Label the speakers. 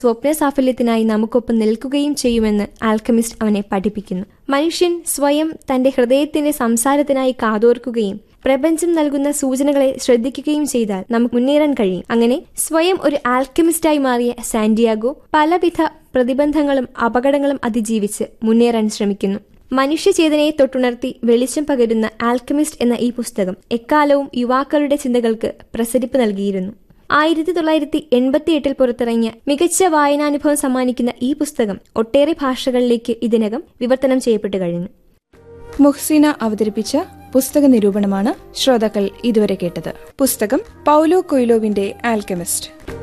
Speaker 1: സ്വപ്ന സാഫല്യത്തിനായി നമുക്കൊപ്പം നിൽക്കുകയും ചെയ്യുമെന്ന് ആൽക്കമിസ്റ്റ് അവനെ പഠിപ്പിക്കുന്നു മനുഷ്യൻ സ്വയം തന്റെ ഹൃദയത്തിന്റെ സംസാരത്തിനായി കാതോർക്കുകയും പ്രപഞ്ചം നൽകുന്ന സൂചനകളെ ശ്രദ്ധിക്കുകയും ചെയ്താൽ നമുക്ക് മുന്നേറാൻ കഴിയും അങ്ങനെ സ്വയം ഒരു ആൽക്കമിസ്റ്റായി മാറിയ സാന്റിയാഗോ പലവിധ പ്രതിബന്ധങ്ങളും അപകടങ്ങളും അതിജീവിച്ച് മുന്നേറാൻ ശ്രമിക്കുന്നു മനുഷ്യചേതനയെ തൊട്ടുണർത്തി വെളിച്ചം പകരുന്ന ആൽക്കമിസ്റ്റ് എന്ന ഈ പുസ്തകം എക്കാലവും യുവാക്കളുടെ ചിന്തകൾക്ക് പ്രസരിപ്പ് നൽകിയിരുന്നു ആയിരത്തി തൊള്ളായിരത്തി എൺപത്തിയെട്ടിൽ പുറത്തിറങ്ങിയ മികച്ച വായനാനുഭവം സമ്മാനിക്കുന്ന ഈ പുസ്തകം ഒട്ടേറെ ഭാഷകളിലേക്ക് ഇതിനകം വിവർത്തനം ചെയ്യപ്പെട്ടു കഴിഞ്ഞു
Speaker 2: മുഹ്സീന അവതരിപ്പിച്ച പുസ്തക നിരൂപണമാണ് ശ്രോതാക്കൾ ഇതുവരെ കേട്ടത് പുസ്തകം പൗലോ കൊയ്ലോവിന്റെ ആൽക്കമിസ്റ്റ്